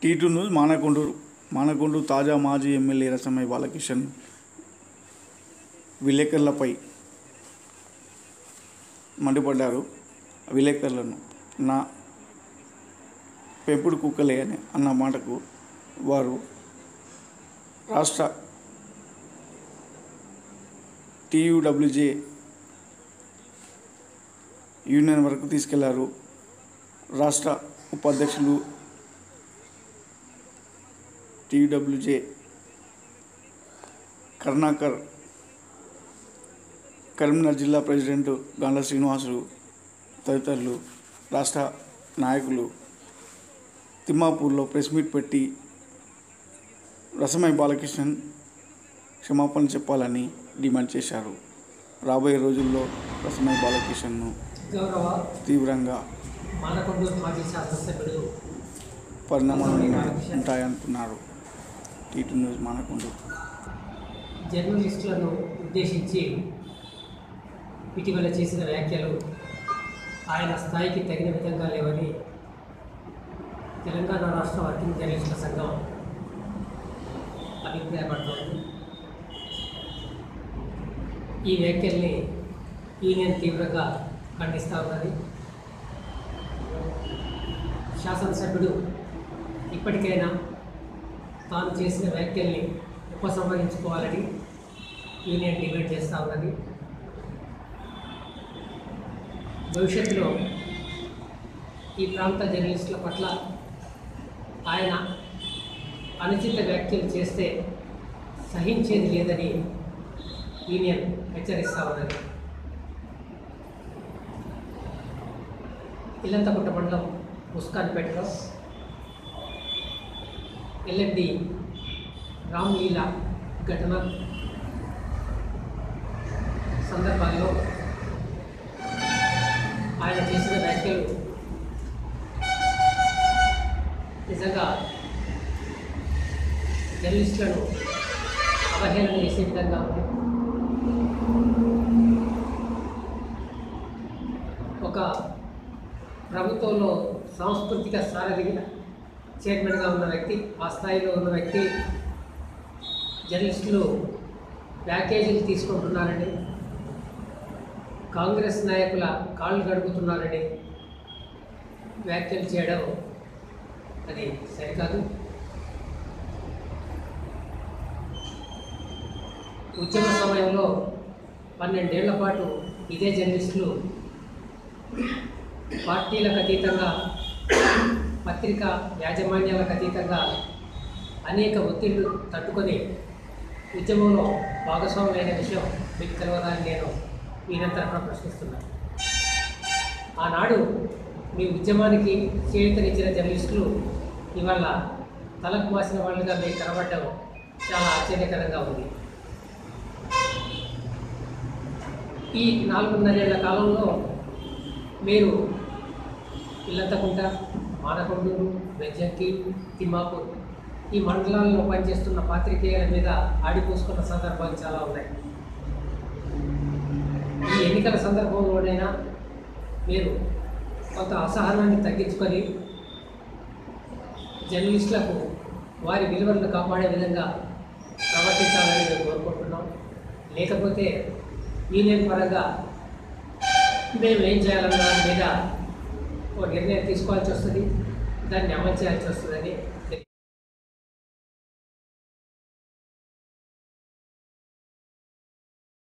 Titu news Manakondur Manakondur తాజా మాజీ MLA Rasamayya Balakishan విలేకరులపై మండిపడ్డారు విలేకరులను నా పెంపుడు కుక్కలే అని అన్న మాటకు వారు రాష్ట్ర టీయూడబ్ల్యూజే యూనియన్ వరకు తీసుకెళ్లారు రాష్ట్ర ఉపాధ్యక్షులు టీయూడబ్ల్యూజే కరుణాకర్ కరీంనగర్ జిల్లా ప్రెసిడెంట్ గాండ్ల శ్రీనివాసులు తదితరులు రాష్ట్ర నాయకులు తిమ్మాపూర్లో ప్రెస్ మీట్ పెట్టి రసమై బాలకృష్ణన్ క్షమాపణ చెప్పాలని డిమాండ్ చేశారు రాబోయే రోజుల్లో రసమై బాలకృష్ణన్ను గౌరవ తీవ్రంగా మానకొండూరు మాజీ శాసనసభ్యుడు పరిణామాలు ఉంటాయనుకున్నారు టీటీ న్యూస్ మానకుండా జర్నలిస్టులను ఉద్దేశించి ఇటీవల చేసిన వ్యాఖ్యలు ఆయన స్థాయికి తగిన విధంగా లేవని తెలంగాణ రాష్ట్ర వర్కింగ్ జర్నలిస్టుల సంఘం అభిప్రాయపడుతోంది ఈ వ్యాఖ్యల్ని యూనియన్ తీవ్రంగా ఖండిస్తూ ఉన్నది శాసనసభ్యుడు ఇప్పటికైనా తాను చేసిన వ్యాఖ్యల్ని ఉపసంహరించుకోవాలని యూనియన్ డిమాండ్ చేస్తూ ఉన్నది భవిష్యత్తులో ఈ ప్రాంత జర్నలిస్టుల పట్ల ఆయన అనుచిత వ్యాఖ్యలు చేస్తే సహించేది లేదని యూనియన్ హెచ్చరిస్తూ ఉన్నది ఇల్లంతకుంట మండలం ముస్కాన్పేటలో ఎల్ఎండి రామ్లీల ఘటన సందర్భాల్లో ఆయన చేసిన వ్యాఖ్యలు నిజంగా జర్నలిస్టులను అవహేళన చేసే విధంగా ఉంది ఒక ప్రభుత్వంలో సాంస్కృతిక సారథిగా చైర్మన్గా ఉన్న వ్యక్తి ఆ స్థాయిలో ఉన్న వ్యక్తి జర్నలిస్టులు ప్యాకేజీలు తీసుకుంటున్నారని కాంగ్రెస్ నాయకుల కాళ్ళు గడుపుతున్నారని వ్యాఖ్యలు చేయడం అది సరికాదు ఉద్యమ సమయంలో పన్నెండేళ్ల పాటు ఇదే జర్నలిస్టులు పార్టీలకు అతీతంగా పత్రికా యాజమాన్యాలకు అతీతంగా అనేక ఒత్తిళ్లు తట్టుకొని ఉద్యమంలో భాగస్వాములైన విషయం మీకు తెలియదని నేను నిరంతరం ప్రశ్నిస్తున్నాను ఆనాడు మీ ఉద్యమానికి చేయూతనిచ్చిన జర్నలిస్టులు ఇవాళ తలకు మాసిన వాళ్ళుగా మీకు కనబడడం చాలా ఆశ్చర్యకరంగా ఉంది ఈ నాలుగున్నరేళ్ల కాలంలో మీరు ఇల్లంతకుంట మానకొండూరు బెజ్జంకి తిమ్మాపూర్ ఈ మండలాల్లో పనిచేస్తున్న పాత్రికేయుల మీద ఆడిపోసుకున్న సందర్భాలు చాలా ఉన్నాయి ఈ ఎన్నికల సందర్భంలోనైనా మీరు కొంత అసహనాన్ని తగ్గించుకొని జర్నలిస్టులకు వారి విలువలను కాపాడే విధంగా ప్రవర్తించాలని మేము కోరుకుంటున్నాం లేకపోతే యూనియన్ పరంగా మేము ఏం చేయాలన్న దాని మీద ఓ నిర్ణయం తీసుకోవాల్సి వస్తుంది దాన్ని అమలు చేయాల్సి వస్తుందని తెలియ